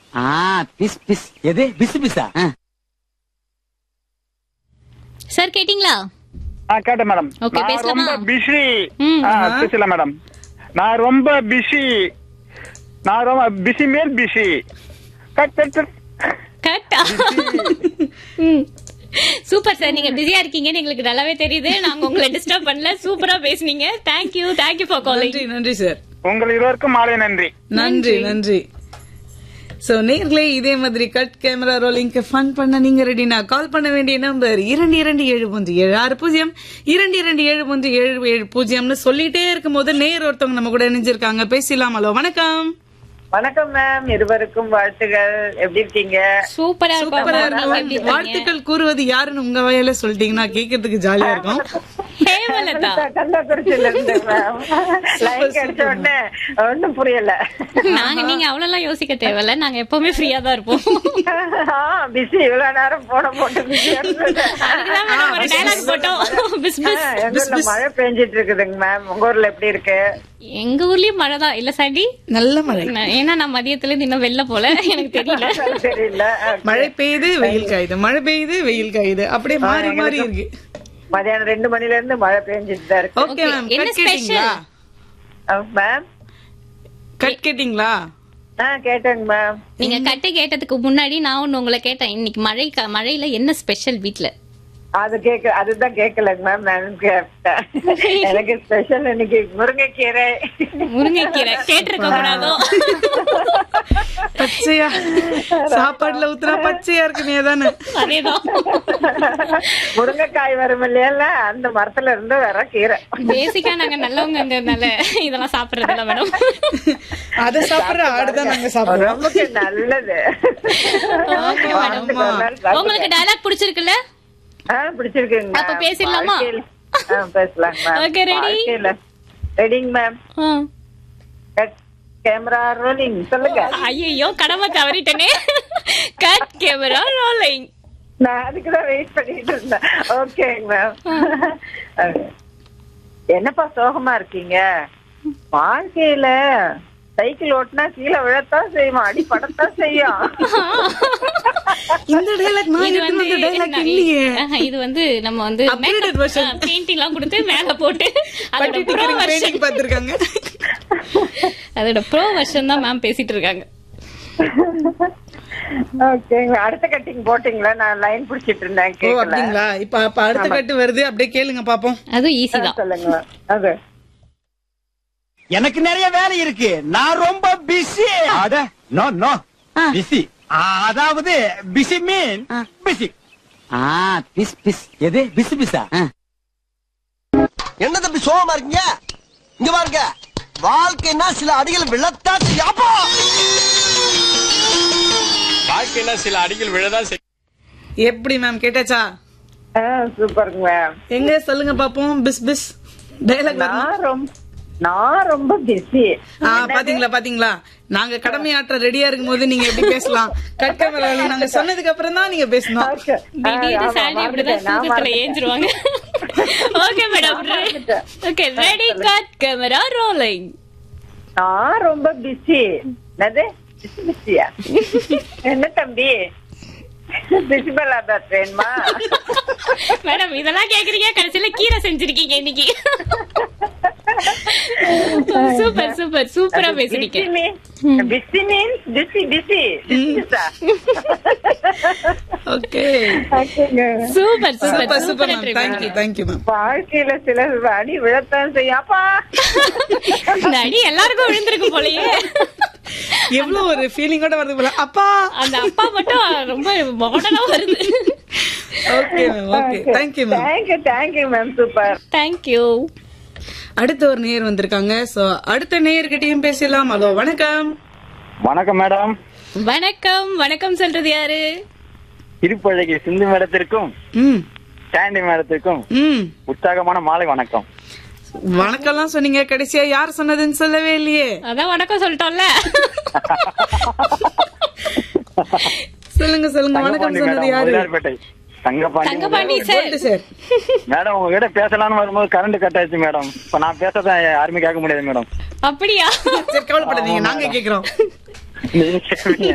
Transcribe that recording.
ஆ பிஸ் பிஸ் எது பிசு பிசா ஆ. சார் கேட்டிங்களா ஆ கேட்டேன் மேடம் Okay, நான் பேசலாமா? ரொம்ப பிஸி ம். பேசல மேடம் நான் ரொம்ப பிஸி நான் ரொம்ப பிஸி மேல் பிஸி கட் கட் கட் கரெக்டா சூப்பர் சார் நீங்க பிஸியா இருக்கீங்கன்னு எங்களுக்கு நல்லாவே தெரியுது நாங்க உங்களை டிஸ்டர்ப் பண்ணல சூப்பரா பேசுனீங்க தேங்க்யூ தேங்க்யூ ஃபார் காலிங் நன்றி நன்றி சார் உங்கள் இருவருக்கும் மாலை நன்றி நன்றி நன்றி சோ நேர்களே இதே மாதிரி கட் கேமரா ரோலிங்க்கு ஃபன் பண்ண நீங்க ரெடினா கால் பண்ண வேண்டிய நம்பர் இரண்டு இரண்டு ஏழு மூன்று ஏழு ஆறு பூஜ்ஜியம் இரண்டு இரண்டு ஏழு மூன்று ஏழு ஏழு பூஜ்ஜியம்னு சொல்லிட்டே இருக்கும்போது நேர் ஒருத்தவங்க நம்ம கூட இணைஞ்சிருக்காங்க பேசலாம் ஹலோ வணக்கம் வணக்கம் மேம் இருவருக்கும் வாழ்த்துகள் எப்படி இருக்கீங்க சூப்பரா சூப்பரா இருக்கும் நீங்க எப்படி இருக்கும் இருக்கீங்க? வாழ்த்துக்கள் கூறுவது யாருன்னு உங்க வயல சொல்லிட்டீங்கன்னா கேட்கறதுக்கு ஜாலியா இருக்கும் ஹேமலதா கள்ளக்குறிச்சியில இருந்து மேம் லைன் கிடைச்ச உடனே ஒண்ணும் புரியல நாங்க நீங்க அவ்வளவு யோசிக்க தேவையில்ல நாங்க எப்பவுமே ஃப்ரீயா தான் இருப்போம் பிஸி இவ்வளவு நேரம் போன போட்டு பிஸியா இருந்தது அதுக்குதான் madam ஒரு dialogue போட்டோம் பிஸ் பிஸ் ஆ, எங்க ஊர்ல மழை பெஞ்சிட்டு இருக்குதுங்க மேம் உங்க ஊர்ல எப்படி இருக்கு எங்க ஊர்லயும் மழை தான் இல்ல சாண்டி நல்ல மழை நான் ஏன்னா நான் மதியத்துல இருந்து இன்னும் வெளில போல எனக்கு தெரியல தெரியல மழை பெய்யுது வெயில் காயுது மழை பெய்யுது வெயில் காயுது அப்படியே மாறி மாறி இருக்கு மதியானம் ரெண்டு மணில இருந்து மழை பெஞ்சிட்டு தான் இருக்கு ஓகே மேம் என்ன கட் கேட்டீங்களா மேம் கட் கேட்டீங்களா ஆ கேட்டேங்க மேம் நீங்க கட்டு கேட்டதுக்கு முன்னாடி நான் ஒண்ணு உங்களை கேட்டேன் இன்னைக்கு மழை க- மழையில என்ன ஸ்பெஷல் வீட்ல அது கேக்க அதுதான் கேட்கலங்க மேம் நான் கேட்டேன் எனக்கு ஸ்பெஷல் இன்னைக்கு முருங்கைக்கீரை முருங்கைக்கீரை கேட்டிருக்க கூடாதோ பச்சையா சாப்பாடுல ஊத்துனா பச்சையா இருக்கு நீ தானே அதேதான் முருங்கைக்காய் வரும் இல்லையா அந்த மரத்துல இருந்து வர கீரை பேசிக்கா நாங்க நல்லவங்கங்கிறதுனால இதெல்லாம் சாப்பிடுறது இல்ல மேடம் அத சாப்பிடுற ஆடுதான் நாங்க சாப்பிடுறோம் உடம்புக்கு நல்லது ஓகே மேடம் வாரத்துக்கு ஒரு நாள் சாப்பிடுங்க. உங்களுக்கு டயலாக் பிடிச்சிருக்குல்ல ஆ, பிடிச்சிருக்குங்க அப்ப ma'am. பேசிடலாமா? வாழ்க்கையில- ஆ, பேசலாங்க மேம் Okay, ready? ரெடிங் மேம் கேமரா ரோலிங் சொல்லுங்க ஐயோ கடமை தவறிட்டனே கட் கேமரா ரோலிங் நான் அதுக்குதான் வெயிட் பண்ணிட்டு இருந்தேன் ஓகேங்க மேம் என்னப்பா சோகமா இருக்கீங்க வாழ்க்கையில சைக்கிள் ஓட்டினா கீழே விழத்தான் செய்யும் அடி படத்தான் செய்யும் இந்த டைலாக் நான் இது எடுத்து வந்து வந்த டைலாக் நான் இல்லையே ஆஹா, இது வந்து நம்ம வந்து Upgraded version. பெயிண்டிங் எல்லாம் கொடுத்து மேல போட்டு அதோட பட்டி ப்ரோ டிக்கெட் வெர்ஷன் பெயிண்டிங் பாத்துருக்காங்க அதோட ப்ரோ வெர்ஷன் தான் மேம் பேசிட்டு இருக்காங்க ஓகேங்க அடுத்த கட்டிங் போட்டீங்களா நான் லைன் புடிச்சிட்டு இருந்தேன் ஓ கேட்கல அப்படிங்களா இப்ப அப்ப அடுத்த கட்டு வருது அப்படியே கேளுங்க பாப்போம் அதுவும் ஈஸி தான் சொல்லுங்க ma'am. அது எனக்கு நிறைய வேலை இருக்கு நான் ரொம்ப பிஸி அட நோ நோ பிஸி அதாவது பிஸி மீன் பிஸி ஆ பிஸ் பிஸ் எது பிசு பிசா ஆ. என்ன தம்பி சோகமா இருக்கீங்க இங்க பாருங்க வாழ்க்கைன்னா சில அடிகள் விழத்தான் செய்யும். அப்பா வாழ்க்கையில சில அடிகள் விழதான் செய்யும் எப்படி மேம் கேட்டாச்சா ஆ, சூப்பருங்க மேம் எங்க சொல்லுங்க பாப்போம் பிஸ் பிஸ் டைலாக் நான் ரொம்ப நான் ரொம்ப பிஸி ஆ பாத்தீங்களா பாத்தீங்களா நாங்க கடமையாற்ற ரெடியா இருக்கும் போது நீங்க எப்படி பேசலாம் கட் கேமரா நாங்க சொன்னதுக்கு அப்புறம் தான் நீங்க பேசணும் திடீர்னு சாண்டி இப்படிதான் தூக்கத்துல ஏஞ்சிருவாங்க okay madam okay ready cut camera rolling நான் ரொம்ப பிஸி என்னது பிஸி பிஸியா என்ன தம்பி பிஸி பல்லாதா ட்ரெயின்மா மேடம் இதெல்லாம் கேக்குறீங்க கடைசியில கீரை செஞ்சிருக்கீங்க இன்னைக்கு சூப்பர் சூப்பர் சூப்பரா பேசுறீங்க busy means busy busy okay super super super super super ma'am thank you thank you ma'am வாழ்க்கையில சில அடி விழத்தான் செய்யும் அப்பா இந்த அடி எல்லாருக்கும் விழுந்திருக்கு போலயே எவ்வளவு ஒரு ஃபீலிங்கோட வருது போல அப்பா அந்த அப்பா மட்டும் ரொம்ப மாடலா வருது okay ma'am okay thank you ma'am thank you thank you ma'am super thank you அடுத்த ஒரு நேயர் வந்திருக்காங்க சோ அடுத்த நேயர்கிட்டயும் பேசலாம் ஹலோ வணக்கம் வணக்கம் மேடம் வணக்கம் வணக்கம் சொல்றது யாரு திருப்பழகி சிந்து மேடத்திற்கும் ம் சாண்டி மேடத்திற்கும் ம் உற்சாகமான மாலை வணக்கம் வணக்கம்லாம் சொன்னீங்க கடைசியா யார் சொன்னதுன்னு சொல்லவே இல்லையே அதான் வணக்கம் சொல்லிட்டோம்ல சொல்லுங்க சொல்லுங்க வணக்கம் தங்கபாண்டி சொன்னது மேடம் யாரு Mudaliarpet Thangapandi Thangapandi sir gold sir madam உங்ககிட்ட பேசலாம்னு வரும்போது கரண்ட் கட் ஆயிடுச்சு மேடம் இப்ப நான் பேசதான் யாருமே கேட்க முடியாது மேடம் அப்படியா சரி கவலைப்படாதீங்க நாங்க கேக்குறோம் நீங்க கேக்குறீங்க.